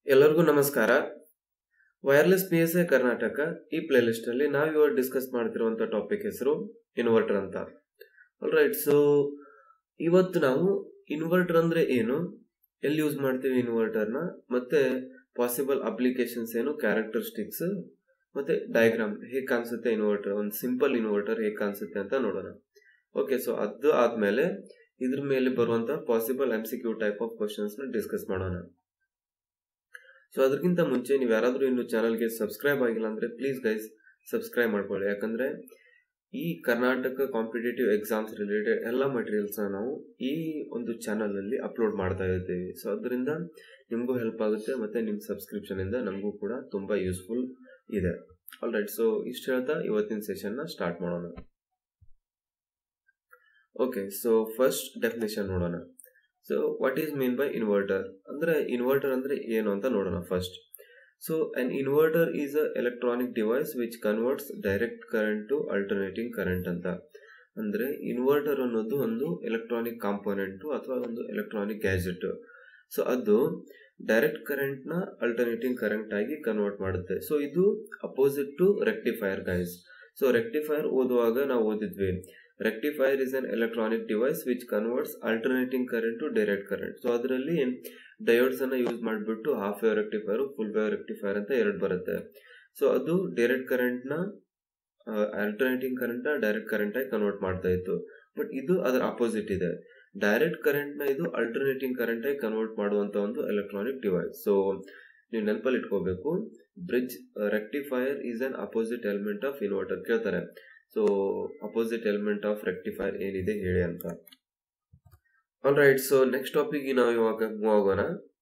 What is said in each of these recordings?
ಎಲ್ಲರಿಗೂ ನಮಸ್ಕಾರ wireless P S I Karnataka ಈ ಪ್ಲೇಲಿಸ್ಟ್ ಅಲ್ಲಿ ನಾವು ಇವಾಗ ಡಿಸ್ಕಸ್ ಮಾಡ್ತಿರುವಂತ ಟಾಪಿಕ್ ಹೆಸರು ಇನ್ವರ್ಟರ್ ಅಂತ ರೈಟ್ ಸೊ ಇವತ್ತು ನಾವು ಇನ್ವರ್ಟರ್ ಅಂದ್ರೆ ಏನು ಎಲ್ಲಿ ಯೂಸ್ ಮಾಡ್ತೀವಿ ಇನ್ವರ್ಟರ್ನ ಮತ್ತೆ ಪಾಸಿಬಲ್ ಅಪ್ಲಿಕೇಶನ್ಸ್ ಏನು ಕ್ಯಾರೆಕ್ಟರಿಸ್ಟಿಕ್ಸ್ ಮತ್ತೆ ಡಯಾಗ್ರಾಮ್ ಹೇಗೆ ಕಾಣಿಸುತ್ತೆ ಇನ್ವರ್ಟರ್ ಒಂದು ಸಿಂಪಲ್ ಇನ್ವರ್ಟರ್ ಹೇಗೆ ಕಾಣಿಸುತ್ತೆ ಅಂತ ನೋಡೋಣ ಓಕೆ ಸೊ ಅದು ಆದ್ಮೇಲೆ ಇದ್ರ ಮೇಲೆ ಬರುವಂತ possible M C Q type of questions ನ ಡಿಸ್ಕಸ್ ಮಾಡೋಣ ಸೊ ಅದಕ್ಕಿಂತ ಮುಂಚೆ ನೀವು ಯಾರಾದರೂ ಇನ್ನು ಚಾನಲ್ಗೆ ಸಬ್ಸ್ಕ್ರೈಬ್ ಆಗಿಲ್ಲ ಅಂದ್ರೆ ಪ್ಲೀಸ್ ಗೈಸ್ ಸಬ್ಸ್ಕ್ರೈಬ್ ಮಾಡ್ಕೊಳ್ಳಿ ಯಾಕಂದ್ರೆ ಈ ಕರ್ನಾಟಕ ಕಾಂಪಿಟೇಟಿವ್ ಎಕ್ಸಾಮ್ಸ್ ರಿಲೇಟೆಡ್ ಎಲ್ಲ ಮಟೀರಿಯಲ್ಸ್ ನಾವು ಈ ಒಂದು ಚಾನಲ್ ಅಲ್ಲಿ ಅಪ್ಲೋಡ್ ಮಾಡ್ತಾ ಇರ್ತೀವಿ ಸೊ ಅದರಿಂದ ನಿಮಗೂ ಹೆಲ್ಪ್ ಆಗುತ್ತೆ ಮತ್ತೆ ನಿಮ್ಮ ಸಬ್ಸ್ಕ್ರಿಪ್ಷನ್ ಇಂದ ನಮಗೂ ಕೂಡ ತುಂಬಾ ಯೂಸ್ಫುಲ್ ಇದೆ ಆಲ್ ರೈಟ್ ಸೊ ಇಷ್ಟು ಹೇಳ್ತಾ ಇವತ್ತಿನ ಸೆಷನ್ ನ ಸ್ಟಾರ್ಟ್ ಮಾಡೋಣ ಓಕೆ ಸೊ ಫಸ್ಟ್ ಡೆಫಿನೇಷನ್ ನೋಡೋಣ so what is mean by inverter ಅಂದ್ರೆ ಇನ್ವರ್ಟರ್ ಅಂದ್ರೆ ಏನು ಅಂತ ನೋಡೋಣ first so an inverter is a electronic device which converts direct current to alternating current ಅಂತ ಅಂದ್ರೆ ಇನ್ವರ್ಟರ್ ಅನ್ನೋದು ಒಂದು ಎಲೆಕ್ಟ್ರಾನಿಕ್ ಕಾಂಪೋನೆಂಟ್ ಅಥವಾ ಒಂದು ಎಲೆಕ್ಟ್ರಾನಿಕ್ ಗ್ಯಾಜೆಟ್ ಸೊ ಅದು ಡೈರೆಕ್ಟ್ ಕರೆಂಟ್ ನ ಅಲ್ಟರ್ನೇಟಿಂಗ್ ಕರೆಂಟ್ ಆಗಿ ಕನ್ವರ್ಟ್ ಮಾಡುತ್ತೆ ಸೊ ಇದು opposite to rectifier guys so rectifier ಓದುವಾಗ ನಾವು ಓದಿದ್ವಿ rectifier is an electronic device which converts alternating current to direct current so ಅದರಲ್ಲಿ ಡಯೋಡ್ಸ್ ಅನ್ನ ಯೂಸ್ ಮಾಡಿಬಿಟ್ಟು half wave rectifier full wave rectifier ಅಂತ ಎರಡು ಬರುತ್ತೆ ಸೊ ಅದು ಡೈರೆಕ್ಟ್ ಕರೆಂಟ್ ನ ಅಲ್ಟರ್ನೇಟಿಂಗ್ ಕರೆಂಟ್ ನ ಡೈರೆಕ್ಟ್ ಕರೆಂಟ್ ಆಗಿ ಕನ್ವರ್ಟ್ ಮಾಡ್ತಾ ಇತ್ತು ಬಟ್ ಇದು ಅದರ ಅಪೋಸಿಟ್ ಇದೆ ಡೈರೆಕ್ಟ್ ಕರೆಂಟ್ ನ ಇದು ಅಲ್ಟರ್ನೇಟಿಂಗ್ ಕರೆಂಟ್ ಆಗಿ ಕನ್ವರ್ಟ್ ಮಾಡುವಂತ ಒಂದು ಎಲೆಕ್ಟ್ರಾನಿಕ್ ಡಿವೈಸ್ ಸೊ ನೀವು ನೆನಪಲ್ಲಿ ಇಟ್ಕೋಬೇಕು bridge rectifier is an opposite element of inverter ಕೇಳ್ತಾರೆ so opposite element of rectifier ಏನಿದೆ ಹೇಳಿ ಅಂತ all right so next topic ನಾವು ಇವಾಗ ಮೂವ್ ಆಗೋಣ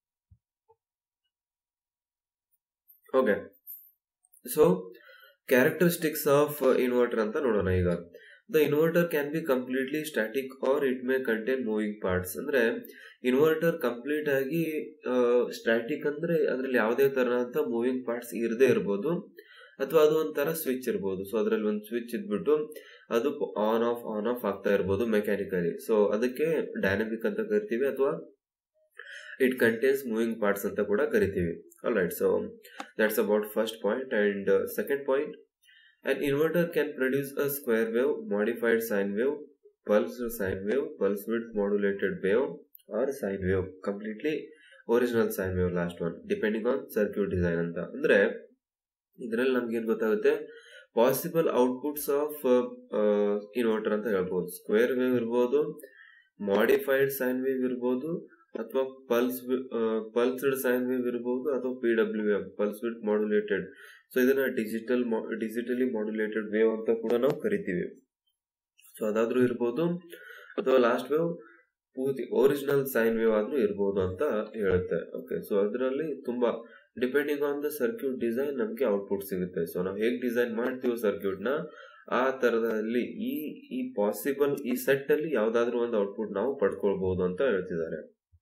okay so characteristics of inverter ಅಂತ ನೋಡೋಣ ಈಗ the inverter can be completely static or it may contain moving parts ಅಂದ್ರೆ ಇನ್ವರ್ಟರ್ ಕಂಪ್ಲೀಟ್ ಆಗಿ ಸ್ಟ್ಯಾಟಿಕ್ ಅಂದ್ರೆ ಅದ್ರಲ್ಲಿ ಯಾವುದೇ ತರಹದ ಮೂವಿಂಗ್ ಪಾರ್ಟ್ಸ್ ಇರದೇ ಇರ್ಬೋದು ಅಥವಾ ಅದು ಒಂಥರ ಸ್ವಿಚ್ ಇರ್ಬೋದು ಸೊ ಅದರಲ್ಲಿ ಒಂದು ಸ್ವಿಚ್ ಇದ್ಬಿಟ್ಟು ಅದು ಆನ್ ಆಫ್ ಆನ್ ಆಫ್ ಆಗ್ತಾ ಇರ್ಬೋದು ಮೆಕ್ಯಾನಿಕಲಿ ಸೊ ಅದಕ್ಕೆ ಡೈನಮಿಕ್ ಅಂತ ಕರಿತೀವಿ ಅಥವಾ ಇಟ್ ಕಂಟೇನ್ಸ್ ಮೂವಿಂಗ್ ಪಾರ್ಟ್ಸ್ ಅಂತ ಕೂಡ ಕರಿತೀವಿ all right so that's about first point and second point An inverter can produce a square wave, modified sine wave, pulsed sine wave, pulse width modulated wave, or sine wave. Completely original sine wave last one, depending on circuit design ಅಂತ ಅಂದ್ರೆ ಇದರಲ್ಲಿ ನಮ್ಗೆ ಏನ್ ಗೊತ್ತಾಗುತ್ತೆ possible outputs of inverter ಅಂತ ಹೇಳ್ಬೋದು square wave ಇರ್ಬೋದು modified sine wave ಇರ್ಬೋದು ಅಥವಾ ಪಲ್ಸ್ ಪಲ್ಸ್ಡ್ ಸೈನ್ ವೇವ್ ಇರ್ಬೋದು ಅಥವಾ P W M pulse width modulated so ಇದನ್ನ ಡಿಜಿಟಲ್ ಡಿಜಿಟಲಿ ಮಾಡ್ಯುಲೇಟೆಡ್ ವೇವ್ ಅಂತ ಕೂಡ ನಾವು ಕರಿತೀವಿ ಸೊ ಅದಾದ್ರೂ ಇರ್ಬೋದು ಅಥವಾ ಲಾಸ್ಟ್ ವೇವ್ ಪೂರ್ತಿ ಒರಿಜಿನಲ್ ಸೈನ್ ವೇವ್ ಆದ್ರೂ ಇರ್ಬೋದು ಅಂತ ಹೇಳುತ್ತೆ ಓಕೆ ಸೊ ಅದರಲ್ಲಿ ತುಂಬಾ depending on the circuit design ನಮಗೆ ಔಟ್ಪುಟ್ ಸಿಗುತ್ತೆ ಸೊ ನಾವು ಹೇಗೆ ಡಿಸೈನ್ ಮಾಡ್ತೀವಿ ಸರ್ಕ್ಯೂಟ್ ನ ಆ ತರದಲ್ಲಿ ಈ ಈ ಪಾಸಿಬಲ್ ಈ ಸೆಟ್ ಅಲ್ಲಿ ಯಾವ್ದಾದ್ರು ಒಂದು ಔಟ್ಪುಟ್ ನಾವು ಪಡ್ಕೊಳ್ಬಹುದು ಅಂತ ಹೇಳ್ತಿದ್ದಾರೆ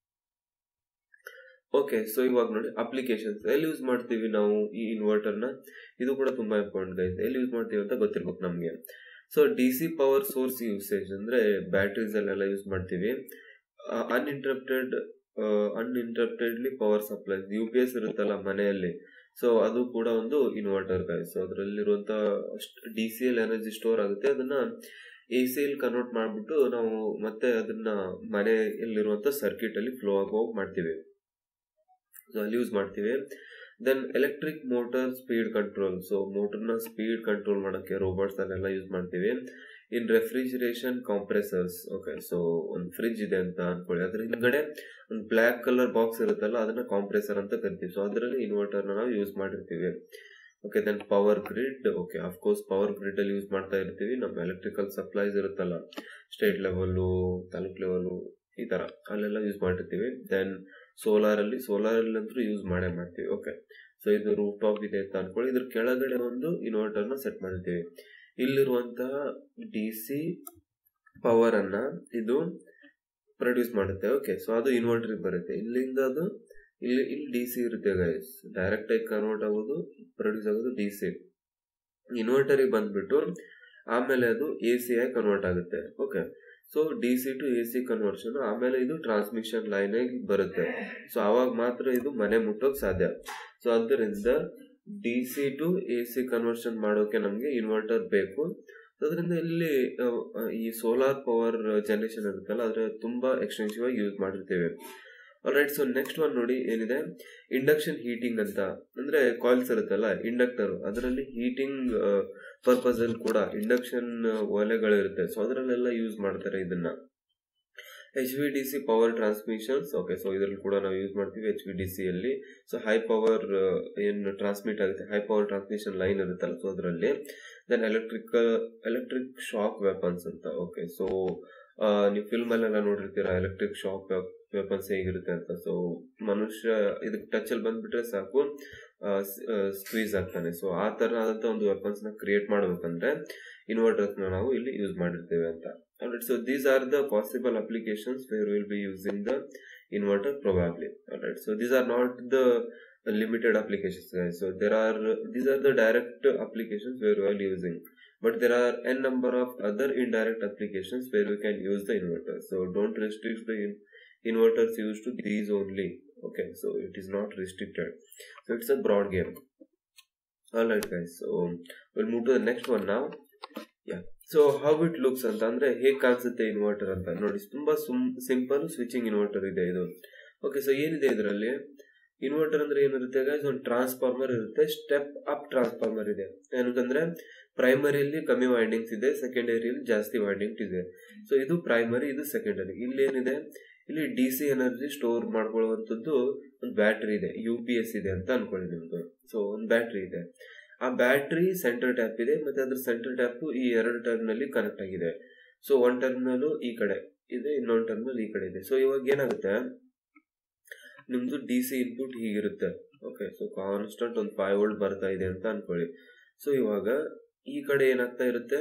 ಓಕೆ ಸೊ ಇವಾಗ ನೋಡಿ ಅಪ್ಲಿಕೇಶನ್ಸ್ ಎಲ್ಲಿ ಯೂಸ್ ಮಾಡ್ತೀವಿ ನಾವು ಈ ಇನ್ವರ್ಟರ್ ನ ಇದು ಕೂಡ ತುಂಬಾ ಇಂಪಾರ್ಟೆಂಟ್ ಗೈಸ್ ಎಲ್ಲಿ ಯೂಸ್ ಮಾಡ್ತೀವಿ ಅಂತ ಗೊತ್ತಿರ್ಬೇಕು ನಮ್ಗೆ so D C power source usage ಅಂದ್ರೆ ಬ್ಯಾಟ್ರೀಸ್ ಅಲ್ಲೆಲ್ಲ ಯೂಸ್ ಮಾಡ್ತೀವಿ uninterrupted uninterruptedly power supply U P S ಇರುತ್ತಲ್ಲ ಮನೆಯಲ್ಲಿ ಸೊ ಅದು ಕೂಡ ಒಂದು ಇನ್ವರ್ಟರ್ ಗೈಸ್ ಸೊ ಅದರಲ್ಲಿರುವಂತ ಡಿ ಸಿ ಎಲ್ ಎನರ್ಜಿ ಸ್ಟೋರ್ ಆಗುತ್ತೆ ಅದನ್ನ ಎ ಸಿ ಎಲ್ ಕನ್ವರ್ಟ್ ಮಾಡ್ಬಿಟ್ಟು ನಾವು ಮತ್ತೆ ಅದನ್ನ ಮನೆಯಲ್ಲಿರುವಂತ ಸರ್ಕ್ಯೂಟ್ ಅಲ್ಲಿ ಫ್ಲೋ ಆಗೋ ಮಾಡ್ತೀವಿ ಅಲ್ಲಿ ಯೂಸ್ ಮಾಡ್ತೀವಿ then electric motor speed control so ಮೋಟರ್ನ ಸ್ಪೀಡ್ ಕಂಟ್ರೋಲ್ ಮಾಡೋಕ್ಕೆ ರೋಬೋಟ್ಸ್ ಅಲ್ಲೆಲ್ಲ ಯೂಸ್ ಮಾಡ್ತೀವಿ in refrigeration compressors okay so ಒಂದು ಫ್ರಿಜ್ ಇದೆ ಅಂತ ಅನ್ಕೊಳ್ಳಿ ಅದ್ರ ಹಿಂದ್ಗಡೆ ಒಂದು ಬ್ಲ್ಯಾಕ್ ಕಲರ್ ಬಾಕ್ಸ್ ಇರುತ್ತಲ್ಲ ಅದನ್ನ ಕಾಂಪ್ರೆಸರ್ ಅಂತ ಕರಿತೀವಿ ಸೊ ಅದರಲ್ಲಿ ಇನ್ವರ್ಟರ್ ನಾವು ಯೂಸ್ ಮಾಡಿರ್ತೀವಿ okay then power grid okay of course power grid ಅಲ್ಲಿ ಯೂಸ್ ಮಾಡ್ತಾ ಇರ್ತೀವಿ ನಮ್ಮ ಎಲೆಕ್ಟ್ರಿಕಲ್ ಸಪ್ಲೈಸ್ ಇರುತ್ತಲ್ಲ ಸ್ಟೇಟ್ ಲೆವೆಲ್ಲು ತಾಲೂಕ್ ಲೆವೆಲ್ಲು ಈ ತರ ಅಲ್ಲೆಲ್ಲ ಯೂಸ್ ಮಾಡಿರ್ತೀವಿ ದೆನ್ ಸೋಲಾರ್ ಅಲ್ಲಿ ಸೋಲಾರ್ ಅಲ್ಲಿ ಅಂತೂ ಯೂಸ್ ಮಾಡೇ ಮಾಡ್ತೀವಿ ಓಕೆ ಸೊ ಇದು ರೂಫ್ ಟಾಪ್ ಇದೆ ಅಂತ ಅನ್ಕೊಳ್ಳಿ ಇದ್ರ ಕೆಳಗಡೆ ಒಂದು ಇನ್ವರ್ಟರ್ ನ ಸೆಟ್ ಮಾಡಿರ್ತೀವಿ ಇಲ್ಲಿರುವಂತಹ ಡಿ ಸಿ ಪವರ್ ಅನ್ನ ಇದು ಪ್ರೊಡ್ಯೂಸ್ ಮಾಡುತ್ತೆ ಓಕೆ ಸೊ ಅದು ಇನ್ವರ್ಟರ್ ಬರುತ್ತೆ ಇಲ್ಲಿಂದ ಅದು ಇಲ್ಲಿ ಇಲ್ಲಿ ಡಿ ಸಿ ಇರುತ್ತೆ ಗೈಸ್ ಡೈರೆಕ್ಟ್ ಆಗಿ ಕನ್ವರ್ಟ್ ಆಗೋದು ಪ್ರೊಡ್ಯೂಸ್ ಆಗೋದು ಡಿ ಸಿ ಇನ್ವರ್ಟರ್ ಬಂದ್ಬಿಟ್ಟು ಆಮೇಲೆ ಅದು ಎ ಸಿ ಆಗಿ ಕನ್ವರ್ಟ್ ಆಗುತ್ತೆ okay so D C to A C conversion ಆಮೇಲೆ ಇದು ಟ್ರಾನ್ಸ್ಮಿಷನ್ ಲೈನ್ ಬರುತ್ತೆ ಸೊ ಅವಾಗ ಮಾತ್ರ ಇದು ಮನೆ ಮುಟ್ಟೋಕ್ ಸಾಧ್ಯ ಸೊ ಅದರಿಂದ D C to A C conversion ಮಾಡೋಕೆ ನಮಗೆ ಇನ್ವರ್ಟರ್ ಬೇಕು ಅದರಿಂದ ಇಲ್ಲಿ ಈ ಸೋಲಾರ್ ಪವರ್ ಜನರೇಷನ್ ಇರುತ್ತಲ್ಲ ಅದ್ರ ತುಂಬಾ ಎಕ್ಸ್ಟೆನ್ಸಿವ್ ಆಗಿ ಯೂಸ್ ಮಾಡಿರ್ತೇವೆ ರೈಟ್ ಸೊ ನೆಕ್ಸ್ಟ್ ಒನ್ ನೋಡಿ ಏನಿದೆ ಇಂಡಕ್ಷನ್ ಹೀಟಿಂಗ್ ಅಂತ ಅಂದ್ರೆ ಕಾಯಿಲ್ಸ್ ಇರುತ್ತಲ್ಲ ಇಂಡಕ್ಟರ್ ಅದರಲ್ಲಿ ಹೀಟಿಂಗ್ ಪರ್ಪಸ್ ಅಲ್ಲಿ ಕೂಡ ಇಂಡಕ್ಷನ್ ಒಲೆಗಳಿರುತ್ತೆ ಸೊ ಅದರಲ್ಲೆಲ್ಲ ಯೂಸ್ ಮಾಡ್ತಾರೆ ಇದನ್ನ H V D C power transmissions okay so ಇದರಲ್ಲಿ ಕೂಡ ನಾವು ಯೂಸ್ ಮಾಡ್ತೀವಿ ಎಚ್ ವಿ ಡಿ ಸಿ ಅಲ್ಲಿ ಸೊ ಹೈ ಪವರ್ ಏನು ಟ್ರಾನ್ಸ್ಮಿಟ್ ಆಗುತ್ತೆ ಹೈ ಪವರ್ ಟ್ರಾನ್ಸ್ಮಿಷನ್ ಲೈನ್ ಇರುತ್ತಲ್ಲ ಸೊ ಅದರಲ್ಲಿ then electric electric shock weapons ಅಂತ ಓಕೆ ಸೊ ನೀವು ಫಿಲ್ಮ್ ಅಲ್ಲೆಲ್ಲ ನೋಡಿರ್ತೀರಾ ಎಲೆಕ್ಟ್ರಿಕ್ ಶಾಕ್ ವೆಪನ್ಸ್ ಹೇಗಿರುತ್ತೆ ಅಂತ ಸೊ ಮನುಷ್ಯ ಇದಕ್ಕೆ ಟಚ್ ಅಲ್ಲಿ ಬಂದ್ಬಿಟ್ರೆ ಸಾಕು ಸ್ಕ್ವೀಸ್ ಆಗ್ತಾನೆ ಸೊ ಆ ತರ ಆದಂತ ಒಂದು ವೆಪನ್ಸ್ ನ ಕ್ರಿಯೇಟ್ ಮಾಡ್ಬೇಕಂದ್ರೆ ಇನ್ವರ್ಟರ್ಸ್ ನ ನಾವು ಇಲ್ಲಿ ಯೂಸ್ ಮಾಡಿರ್ತೇವೆ ಅಂತ alright so these are the possible applications where we'll be using the inverter probably alright so these are not the limited applications guys so there are these are the direct applications where we are using but there are n number of other indirect applications where we can use the inverter so don't restrict the in- inverters used to these only okay so it is not restricted so it's a broad game alright guys so we'll move to the next one now yeah so how it looks ಅಂತ ಅಂದ್ರೆ ಹೇಗ್ ಕಾಣಿಸುತ್ತೆ inverter ಅಂತ ನೋಡಿ ತುಂಬಾ simple switching inverter ಇದೆ ಇದು okay so ಏನಿದೆ ಇದರಲ್ಲಿ ಇನ್ವರ್ಟರ್ ಅಂದ್ರೆ ಏನಿರುತ್ತೆ ಗೈಸ್ ಒಂದು ಟ್ರಾನ್ಸ್ಫಾರ್ಮರ್ ಇರುತ್ತೆ ಸ್ಟೆಪ್ ಅಪ್ ಟ್ರಾನ್ಸ್ಫಾರ್ಮರ್ ಇದೆ ಏನಂತಂದ್ರೆ ಪ್ರೈಮರಿಯಲ್ಲಿ ಕಮ್ಮಿ ವೈಂಡಿಂಗ್ಸ್ ಇದೆ ಸೆಕೆಂಡರಿಯಲ್ಲಿ ಜಾಸ್ತಿ ವೈಂಡಿಂಗ್ಸ್ ಇದೆ ಸೊ ಇದು ಪ್ರೈಮರಿ ಇದು ಸೆಕೆಂಡರಿ ಇಲ್ಲಿ ಏನಿದೆ ಇಲ್ಲಿ ಡಿ ಸಿ ಎನರ್ಜಿ ಸ್ಟೋರ್ ಮಾಡ್ಕೊಳ್ಳುವಂಥದ್ದು ಒಂದು ಬ್ಯಾಟ್ರಿ ಇದೆ ಯು ಪಿ ಎಸ್ ಇದೆ ಅಂತ ಅನ್ಕೊಳ್ಳಿ ನಿಮ್ದು ಸೊ ಒಂದು ಬ್ಯಾಟ್ರಿ ಇದೆ ಆ ಬ್ಯಾಟ್ರಿ ಸೆಂಟರ್ ಟ್ಯಾಪ್ ಇದೆ ಮತ್ತೆ ಅದ್ರ ಸೆಂಟರ್ ಟ್ಯಾಪ್ ಈ ಎರಡು ಟರ್ಮಿನಲ್ ಕನೆಕ್ಟ್ ಆಗಿದೆ ಸೊ ಒಂದ್ ಟರ್ಮಿನಲ್ ಈ ಕಡೆ ಇದೆ ಇನ್ನೊಂದು ಟರ್ಮಿನಲ್ ಈ ಕಡೆ ಇದೆ ಸೊ ಇವಾಗ ಏನಾಗುತ್ತೆ ನಿಮ್ದು ಡಿ ಸಿ ಇನ್ಪುಟ್ ಹೀಗಿರುತ್ತೆ ಓಕೆ ಸೊ ಕಾನ್ಸ್ಟಂಟ್ ಒಂದು ಫೈವ್ ವೋಲ್ಟ್ ಬರ್ತಾ ಇದೆ ಅಂತ ಅನ್ಕೊಳ್ಳಿ ಸೊ ಇವಾಗ ಈ ಕಡೆ ಏನಾಗ್ತಾ ಇರುತ್ತೆ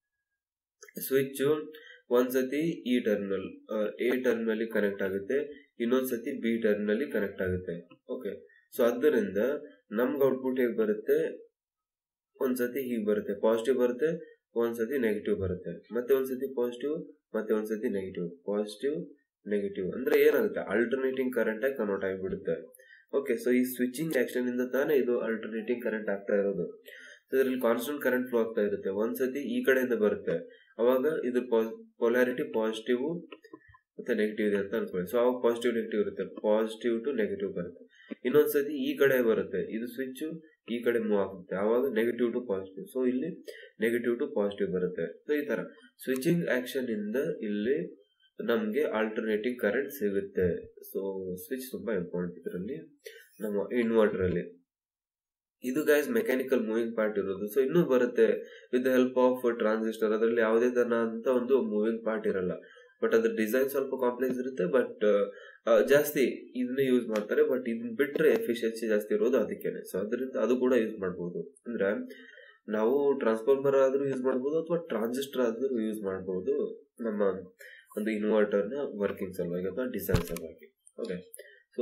ಸ್ವಿಚ್ ಒಂದ್ಸತಿ ಈ ಟರ್ಮಿನಲ್ ಎ ಟರ್ಮಿನಲ್ ಕನೆಕ್ಟ್ ಆಗುತ್ತೆ ಇನ್ನೊಂದ್ಸತಿ ಬಿ ಟರ್ಮಿನಲ್ ಕನೆಕ್ಟ್ ಆಗುತ್ತೆ ಓಕೆ ಸೊ ಆದ್ದರಿಂದ ನಮ್ಗೆ ಔಟ್ಪುಟ್ ಹೇಗೆ ಬರುತ್ತೆ ಒಂದ್ಸತಿ ಹೀಗೆ ಬರುತ್ತೆ ಪಾಸಿಟಿವ್ ಬರುತ್ತೆ ಒಂದ್ಸತಿ ನೆಗೆಟಿವ್ ಬರುತ್ತೆ ಮತ್ತೆ ಒಂದ್ಸತಿ ಪಾಸಿಟಿವ್ ಮತ್ತೆ ಒಂದ್ಸತಿ ನೆಗೆಟಿವ್ ಪಾಸಿಟಿವ್ ನೆಗೆಟಿವ್ ಅಂದ್ರೆ ಏನಾಗುತ್ತೆ ಅಲ್ಟರ್ನೇಟಿಂಗ್ ಕರೆಂಟ್ ಆಗಿ ಕನ್ವರ್ಟ್ ಆಗಿಬಿಡುತ್ತೆ ಓಕೆ ಸೊ ಈ ಸ್ವಿಚಿಂಗ್ ಆಕ್ಷನ್ ಇಂದ ತಾನೇ ಇದು ಅಲ್ಟರ್ನೇಟಿಂಗ್ ಕರೆಂಟ್ ಆಗ್ತಾ ಇರೋದು ಇದರಲ್ಲಿ ಕಾನ್ಸ್ಟೆಂಟ್ ಕರೆಂಟ್ ಫ್ಲೋ ಆಗ್ತಾ ಇರುತ್ತೆ ಒಂದ್ಸತಿ ಈ ಕಡೆಯಿಂದ ಬರುತ್ತೆ ಅವಾಗ ಇದು ಪೊಲಾರಿಟಿ ಪಾಸಿಟಿವ್ ಮತ್ತೆ ನೆಗೆಟಿವ್ ಇದೆ ಅಂತ ಅನ್ಕೊಳ್ಳಿ ಸೊ ಅವಾಗ ಪಾಸಿಟಿವ್ ನೆಗೆಟಿವ್ ಇರುತ್ತೆ ಪಾಸಿಟಿವ್ ಟು ನೆಗೆಟಿವ್ ಬರುತ್ತೆ ಇನ್ನೊಂದ್ಸತಿ ಈ ಕಡೆ ಬರುತ್ತೆ ಇದು ಸ್ವಿಚ್ ಈ ಕಡೆ ಮೂವ್ ಆಗುತ್ತೆ ಆವಾಗ ನೆಗೆಟಿವ್ ಟು ಪಾಸಿಟಿವ್ ಸೊ ಇಲ್ಲಿ ನೆಗೆಟಿವ್ ಟು ಪಾಸಿಟಿವ್ ಬರುತ್ತೆ ಸೊ ಈ ತರ ಸ್ವಿಚಿಂಗ್ ಆಕ್ಷನ್ ಇಂದ ಇಲ್ಲಿ ನಮ್ಗೆ ಆಲ್ಟರ್ನೇಟಿವ್ ಕರೆಂಟ್ ಸಿಗುತ್ತೆ ಸೊ ಸ್ವಿಚ್ ತುಂಬಾ ಇಂಪಾರ್ಟೆಂಟ್ ಇದರಲ್ಲಿ ನಮ್ಮ ಇನ್ವರ್ಟರ್ ಅಲ್ಲಿ ಇದು ಗೈಸ್ ಮೆಕ್ಯಾನಿಕಲ್ ಮೂವಿಂಗ್ ಪಾರ್ಟ್ ಇರೋದು ಸೊ ಇನ್ನೂ ಬರುತ್ತೆ ವಿತ್ ಹೆಲ್ಪ್ ಆಫ್ ಟ್ರಾನ್ಸಿಸ್ಟರ್ ಅದರಲ್ಲಿ ಯಾವುದೇ ತರ ಅಂತ ಒಂದು ಮೂವಿಂಗ್ ಪಾರ್ಟ್ ಇರಲ್ಲ ಬಟ್ ಅದ್ರ ಡಿಸೈನ್ ಸ್ವಲ್ಪ ಕಾಂಪ್ಲೆಕ್ಸ್ ಇರುತ್ತೆ ಬಟ್ ಜಾಸ್ತಿ ಇದನ್ನ ಯೂಸ್ ಮಾಡ್ತಾರೆ ಬಟ್ ಇದನ್ನ ಬಿಟ್ರೆ ಎಫಿಷಿಯನ್ಸಿ ಜಾಸ್ತಿ ಇರೋದು ಅದಕ್ಕೇನೆ ಸೊ ಅದರಿಂದ ಅದು ಕೂಡ ಯೂಸ್ ಮಾಡ್ಬೋದು ಅಂದ್ರೆ ನಾವು ಟ್ರಾನ್ಸ್ಫಾರ್ಮರ್ ಆದ್ರೂ ಯೂಸ್ ಮಾಡ್ಬೋದು ಅಥವಾ ಟ್ರಾನ್ಸಿಸ್ಟರ್ ಆದ್ರೂ ಯೂಸ್ ಮಾಡ್ಬೋದು ನಮ್ಮ ಒಂದು ಇನ್ವರ್ಟರ್ ನ ವರ್ಕಿಂಗ್ ಸಲುವಾಗಿ ಅಥವಾ ಡಿಸೈನ್ ಸಲುವಾಗಿ okay so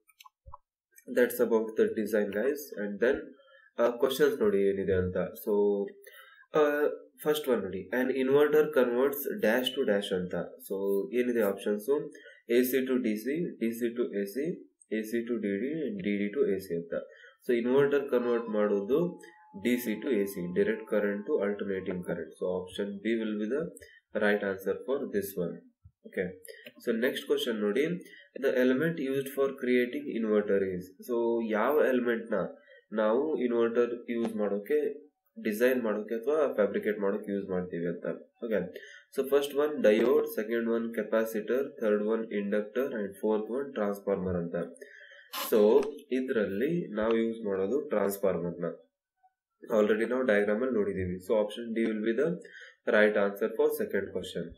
that's about the design guys and then questions ನೋಡಿ ಏನಿದೆ ಅಂತ ಸೊ ಫಸ್ಟ್ ಒನ್ ನೋಡಿ and inverter converts dash to dash ಅಂತ ಸೊ ಏನಿದೆ options A C to D C D C to A C A C to D D D D to A C ಅಂತ so inverter convert ಮಾಡೋದು D C to A C direct current to alternating current so option B will be the right answer for this one okay so next question ನೋಡಿ the element used for creating inverter is so ಯಾವ ಎಲಿಮೆಂಟ್ನ ನಾವು inverter use ಮಾಡೋಕೆ design ಮಾಡೋಕೆ ಅಥವಾ fabricate ಮಾಡೋಕೆ use ಮಾಡ್ತೀವಿ ಅಂತ okay so first one diode second one capacitor third one inductor and fourth one transformer ಅಂತ ಸೊ ಇದರಲ್ಲಿ ನಾವು ಯೂಸ್ ಮಾಡೋದು ಟ್ರಾನ್ಸ್ಫಾರ್ಮರ್ನ ಆಲ್ರೆಡಿ ನಾವು ಡಯಾಗ್ರಾಮ್ ಅಲ್ಲಿ ನೋಡಿದೀವಿ so option D will be the right answer for second question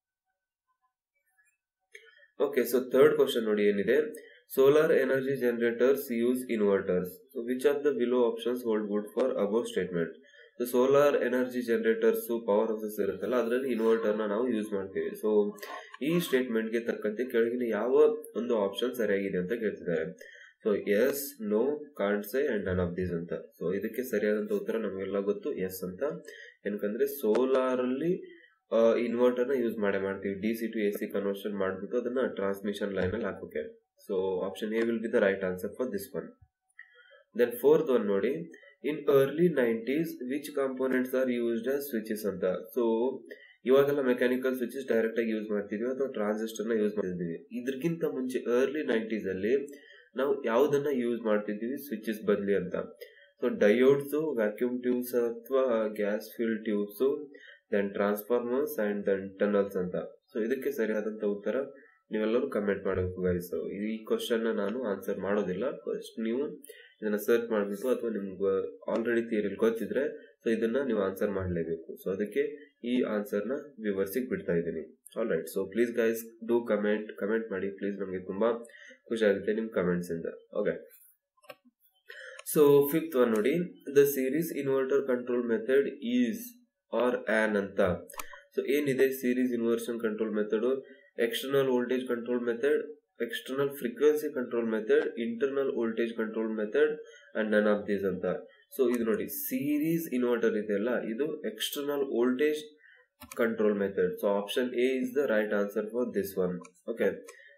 okay so third question ನೋಡಿ ಏನಿದೆ solar energy generators use inverters so which of the below options hold good for above statement so solar energy generators power houses ಇರುತ್ತಲ್ಲ ಅದರಲ್ಲಿ ಇನ್ವರ್ಟರ್ನ ನಾವು use ಮಾಡ್ತೀವಿ so ಈ ಸ್ಟೇಟ್ಮೆಂಟ್ಗೆ ತಕ್ಕಂತೆ ಕೆಳಗಿನ ಯಾವ ಒಂದು ಆಪ್ಷನ್ ಸರಿಯಾಗಿದೆ ಅಂತ ಕೇಳ್ತಿದ್ದಾರೆ so yes no can't say and none of these ಅಂತ ಸೊ ಇದಕ್ಕೆ ಸರಿಯಾದಂತ ಉತ್ತರ ನಮಗೆಲ್ಲ ಗೊತ್ತು ಎಸ್ ಅಂತ ಏನಕಂದ್ರೆ ಸೋಲಾರ್ ಅಲ್ಲಿ ಇನ್ವರ್ಟರ್ನ ಯೂಸ್ ಮಾಡೇ ಮಾಡ್ತೀವಿ D C to A C conversion ಮಾಡಿಬಿಟ್ಟು ಅದನ್ನ ಟ್ರಾನ್ಸ್ಮಿಷನ್ ಲೈನಲ್ಲಿ ಹಾಕೋಕೆ so option A will be the right answer for this one then fourth one ನೋಡಿ in early nineties which components are used as switches ಅಂತ so ಇವಾಗೆಲ್ಲ mechanical switches direct ಆಗಿ use ಮಾಡ್ತಿದ್ವಿ ಅಥವಾ ಟ್ರಾನ್ಸಿಸ್ಟರ್ನ ಯೂಸ್ ಮಾಡ್ತಿದ್ವಿ ಇದಕ್ಕಿಂತ ಮುಂಚೆ ಅರ್ಲಿ ನೈಂಟೀಸ್ ಅಲ್ಲಿ ನಾವು ಯಾವುದನ್ನ ಯೂಸ್ ಮಾಡ್ತಿದ್ವಿ ಸ್ವಿಚಸ್ ಬದಲಿ ಅಂತ ಸೊ ಡಯೋಡ್ಸ್ ವ್ಯಾಕ್ಯೂಮ್ ಟ್ಯೂಬ್ಸ್ ಅಥವಾ gas fill tubes then transformers and then tunnels ಅಂತ ಸೊ ಇದಕ್ಕೆ ಸರಿಯಾದಂತ ಉತ್ತರ ನೀವೆಲ್ಲರೂ ಕಮೆಂಟ್ ಮಾಡಬೇಕು ಗೈಸ್ ಈ ಕ್ವಶನ್ ನಾನು ಆನ್ಸರ್ ಮಾಡೋದಿಲ್ಲ ಫಸ್ಟ್ ನೀವು ಇದನ್ನ ಸರ್ಚ್ ಮಾಡಿಬಿಟ್ಟು ಅಥವಾ ನಿಮ್ಗೆ ಆಲ್ರೆಡಿ ಥಿಯರಿಲಿ ಗೊತ್ತಿದ್ರೆ ಸೊ ಇದನ್ನ ನೀವು ಆನ್ಸರ್ ಮಾಡಲೇಬೇಕು ಸೊ ಅದಕ್ಕೆ ಈ ಆನ್ಸರ್ನ ವಿವರ್ಸಿಗೆ ಬಿಡ್ತಾ ಇದ್ದೀನಿ all right so please guys do comment comment ಮಾಡಿ ಪ್ಲೀಸ್ ನಮಗೆ ತುಂಬಾ ಖುಷಿ ಆಗುತ್ತೆ ನಿಮ್ಮ ಕಮೆಂಟ್ಸ್ ಇಂದ ಓಕೆ ಸೊ ಫಿಫ್ತ್ ಒನ್ ನೋಡಿ the series inverter control method is are on ಅಂತ ಸೊ ಏನಿದೆ series inversion control method external voltage control method external frequency control method internal voltage control method and none of these ಅಂತ so ಇದು ನೋಡಿ series inverter ಇದೆಯಲ್ಲ ಇದು external voltage control method so option A is the right answer for this one okay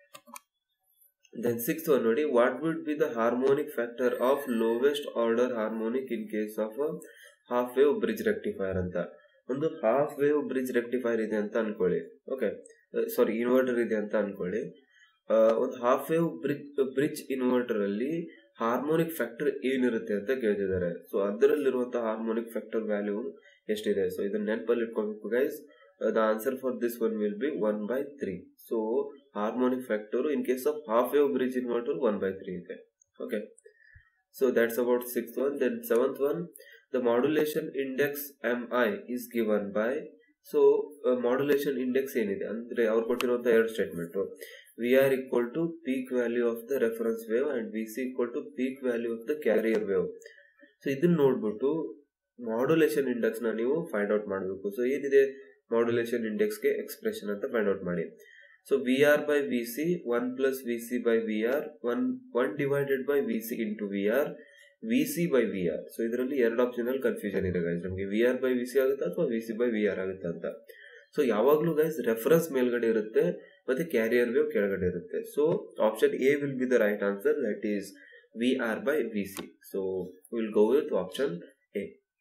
then six one ನೋಡಿ what would be the harmonic factor of lowest order harmonic in case of half wave bridge rectifier ಅಂತ ಒಂದು half wave bridge rectifier ಇದೆ ಅಂತ ಅನ್ಕೊಳ್ಳಿ okay sorry inverter ಇದೆ ಅಂತ ಅನ್ಕೊಳ್ಳಿ ಒಂದು half wave bridge bridge inverter ಅಲ್ಲಿ ಹಾರ್ಮೋನಿಕ್ ಫ್ಯಾಕ್ಟರ್ ಏನಿರುತ್ತೆ ಅಂತ ಕೇಳ್ತಿದ್ದಾರೆ ಸೊ ಅದರಲ್ಲಿರುವಂತಹ ಹಾರ್ಮೋನಿಕ್ ಫ್ಯಾಕ್ಟರ್ ವ್ಯಾಲ್ಯೂ ಎಷ್ಟಿದೆ ಸೊ ಇದನ್ನ ನೆನಪಲ್ಲಿ ಇಟ್ಕೊಬೇಕು guys the answer for this one will be one by three so harmonic factor in case of half wave bridge inverter one by three ಇದೆ okay so that's about six one then seventh one the modulation index M I is given by so modulation index ಏನಿದೆ ಅಂದ್ರೆ ಅವ್ರು ಕೊಟ್ಟಿರುವಂತಹ ಎರಡು statement V R equal to peak value of the reference wave and V C equal to peak value of the carrier wave so ಇದನ್ನ ನೋಡ್ಬಿಟ್ಟು modulation index ನ ನೀವು find out ಮಾಡಬೇಕು ಸೊ ಏನಿದೆ ಮಾಡ್ಯುಲೇಷನ್ ಇಂಡೆಕ್ಸ್ಗೆ ಎಕ್ಸ್ಪ್ರೆಷನ್ ಅಂತ ಫೈಂಡ್ ಔಟ್ ಮಾಡಿ so V R by V C one plus V C by V R one one divided by V C into V R V C by V R so ಇದರಲ್ಲಿ ಎರಡು option ಅಲ್ಲಿ confusion ಇದೆ guys ನಮಗೆ V R by V C ಆಗುತ್ತಾ ಅಥವಾ V C by V R ಆಗುತ್ತಾ ಅಂತ so ಯಾವಾಗಲೂ ಗೈಸ್ ರೆಫರೆನ್ಸ್ ಮೇಲ್ಗಡೆ ಇರುತ್ತೆ ಮತ್ತೆ ಕ್ಯಾರಿಯರ್ ವೇವ್ ಕೆಳಗಡೆ ಇರುತ್ತೆ so option A will be the right answer that is V R by V C so will go with option A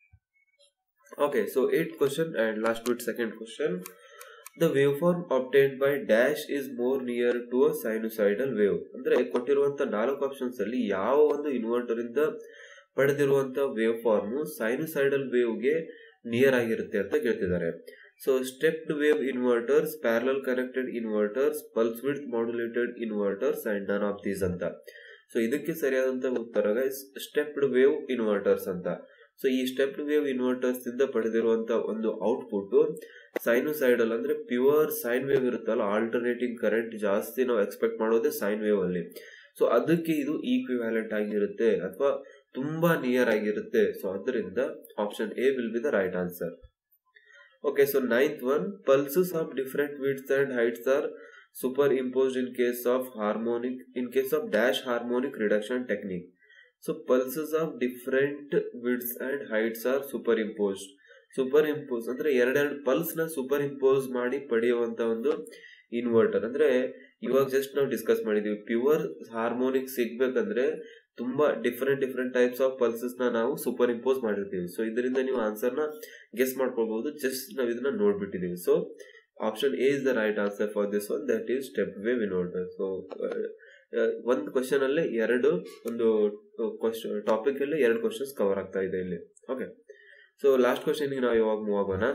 okay so eight question and last with second question the wave form obtained by dash is more near to a sinusoidal wave ಅಂದ್ರೆ ಕೊಟ್ಟಿರುವಂತ ನಾಲ್ಕು options ಅಲ್ಲಿ ಯಾವ ಒಂದು inverter ಇಂದ ಪಡೆದಿರುವಂತ wave form sinusoidal ವೇವ್ಗೆ near ಆಗಿರುತ್ತೆ ಅಂತ ಕೇಳ್ತಿದ್ದಾರೆ so stepped wave inverters parallel connected inverters pulse width modulated inverters and none of these ಅಂತ ಸೊ ಇದಕ್ಕೆ ಸರಿಯಾದಂತ ಉತ್ತರ ಸ್ಟೆಪ್ಡ್ ವೇವ್ ಇನ್ವರ್ಟರ್ಸ್ ಅಂತ ಸೊ ಈ ಸ್ಟೆಪ್ಡ್ ವೇವ್ ಇನ್ವರ್ಟರ್ಸ್ ಇಂದ ಪಡೆದಿರುವಂತ ಒಂದು ಔಟ್ಪುಟ್ ಸೈನುಸೈಡಲ್ ಅಂದ್ರೆ ಪ್ಯೂರ್ ಸೈನ್ ವೇವ್ ಇರುತ್ತಲ್ಲ ಆಲ್ಟರ್ನೇಟಿಂಗ್ ಕರೆಂಟ್ ಜಾಸ್ತಿ ನಾವು ಎಕ್ಸ್ಪೆಕ್ಟ್ ಮಾಡೋದೇ ಸೈನ್ ವೇವ್ ಅಲ್ಲಿ ಸೊ ಅದಕ್ಕೆ ಇದು ಈಕ್ವಿವ್ಯಾಲೆಂಟ್ ಆಗಿರುತ್ತೆ ಅಥವಾ ತುಂಬಾ ನಿಯರ್ ಆಗಿರುತ್ತೆ ಸೊ ಅದರಿಂದ option A will be the right answer okay so ninth one pulses of different widths and heights are superimposed in case of harmonic in case of dash harmonic reduction technique so pulses of different widths and heights are superimposed superimpose ಅಂದ್ರೆ ಎರಡೆರಡು pulse ನ super impose ಮಾಡಿ ಪಡೆಯುವಂತ ಒಂದು inverter ಅಂದ್ರೆ ಇವಾಗ just ನಾವು discuss ಮಾಡಿದೀವಿ pure harmonic ಸಿಗ್ಬೇಕಂದ್ರೆ ತುಂಬಾ different different types of pulses ನ ನಾವು ಸೂಪರ್ ಇಂಪೋಸ್ ಮಾಡಿರ್ತೀವಿ ಸೊ ಇದರಿಂದ ನೀವು ಆನ್ಸರ್ ನ ಗೆಸ್ ಮಾಡ್ಕೊಳ್ಬಹುದು ಜಸ್ಟ್ ನಾವು ಇದನ್ನ ನೋಡ್ಬಿಟ್ಟಿದೀವಿ so option A is the right answer for this one that is step wave inverter so ಒಂದು ಕ್ವಶನ್ ಅಲ್ಲೇ ಎರಡು ಒಂದು ಟಾಪಿಕ್ ಅಲ್ಲಿ ಎರಡು ಕ್ವಶನ್ಸ್ ಕವರ್ ಆಗ್ತಾ ಇದೆ ಇಲ್ಲಿ ಓಕೆ ಸೊ ಲಾಸ್ಟ್ ಕ್ವಶನ್ ನಾವು ಇವಾಗ ಮೂವ್ ಆಗೋಣ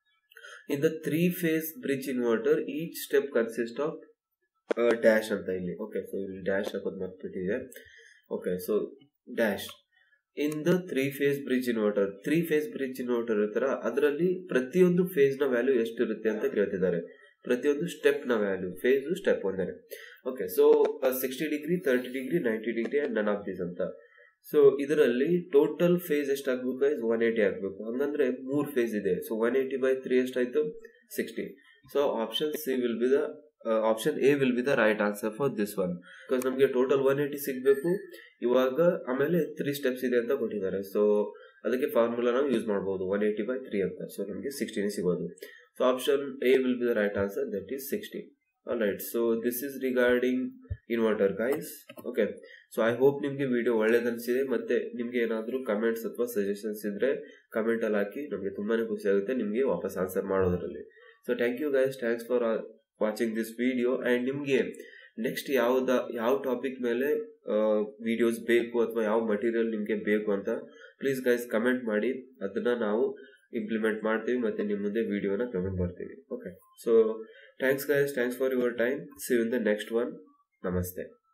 in the three phase bridge inverter each step consist of dash ಅಂತ ಇಲ್ಲಿ ಓಕೆ ಸೊ ಇಲ್ಲಿ ಡ್ಯಾಶ್ ಹಾಕೋದು ಮರ್ತ್ಬಿಟ್ಟಿದೆ okay so dash in the three phase bridge inverter three phase bridge inverter ಇರ್ತಾರ ಅದರಲ್ಲಿ ಪ್ರತಿಯೊಂದು ಫೇಸ್ ನ ವ್ಯಾಲ್ಯೂ ಎಷ್ಟಿರುತ್ತೆ ಅಂತ ಕೇಳ್ತಿದ್ದಾರೆ ಪ್ರತಿಯೊಂದು ಸ್ಟೆಪ್ ನ ವ್ಯಾಲ್ಯೂ ಫೇಸ್ ಸ್ಟೆಪ್ ಒಂದೇ okay so sixty degree thirty degree ninety degree and none of these ಅಂತ ಸೊ ಇದರಲ್ಲಿ ಟೋಟಲ್ ಫೇಸ್ ಎಷ್ಟಾಗಬೇಕು ಗೈಸ್ ಒನ್ ಏಯ್ಟಿ ಆಗಬೇಕು ಹಂಗಂದ್ರೆ ಮೂರ್ ಫೇಸ್ ಇದೆ so one eighty by three ಎಷ್ಟಾಯ್ತು sixty so option C will be the option A will be the right answer for this one because ನಮಗೆ total one eighty ಸಿಗಬೇಕು ಇವಾಗ ಆಮೇಲೆ ತ್ರೀ ಸ್ಟೆಪ್ಸ್ ಇದೆ ಅಂತ ಕೊಟ್ಟಿದ್ದಾರೆ ಸೊ ಅದಕ್ಕೆ ಫಾರ್ಮುಲಾ ನಾವು ಯೂಸ್ ಮಾಡಬಹುದು ಒನ್ ಏಯ್ಟಿ ಬೈ ತ್ರೀ ಅಂತ ಸೊ ನಮಗೆ ಸಿಕ್ಸ್ಟಿನೇ ಸಿಗೋದು so option A will be the right answer that is sixty all right so this is regarding inverter guys okay so I hope ನಿಮಗೆ video ಒಳ್ಳೇದನ್ಸಿದೆ ಮತ್ತೆ ನಿಮಗೆ ಏನಾದರೂ ಕಮೆಂಟ್ಸ್ ಅಥವಾ ಸಜೆಷನ್ಸ್ ಇದ್ರೆ ಕಮೆಂಟಲ್ಲಿ ಹಾಕಿ ನಮಗೆ ತುಂಬಾ ಖುಷಿ ಆಗುತ್ತೆ ನಿಮಗೆ ವಾಪಸ್ ಆನ್ಸರ್ ಮಾಡೋದ್ರಲ್ಲಿ so thank you guys thanks for watching this video and ನಿಮಗೆ ನೆಕ್ಸ್ಟ್ ಯಾವ್ದ ಯಾವ ಟಾಪಿಕ್ ಮೇಲೆ ವಿಡಿಯೋಸ್ ಬೇಕು ಅಥವಾ ಯಾವ ಮಟೀರಿಯಲ್ ನಿಮಗೆ ಬೇಕು ಅಂತ ಪ್ಲೀಸ್ ಗೈಸ್ ಕಮೆಂಟ್ ಮಾಡಿ ಅದನ್ನ ನಾವು ಇಂಪ್ಲಿಮೆಂಟ್ ಮಾಡ್ತೀವಿ ಮತ್ತೆ ನಿಮ್ಮ ಮುಂದೆ ವಿಡಿಯೋನ ಕಮೆಂಟ್ ಮಾಡ್ತೀವಿ okay so thanks guys thanks for your time see in the next one ನಮಸ್ತೆ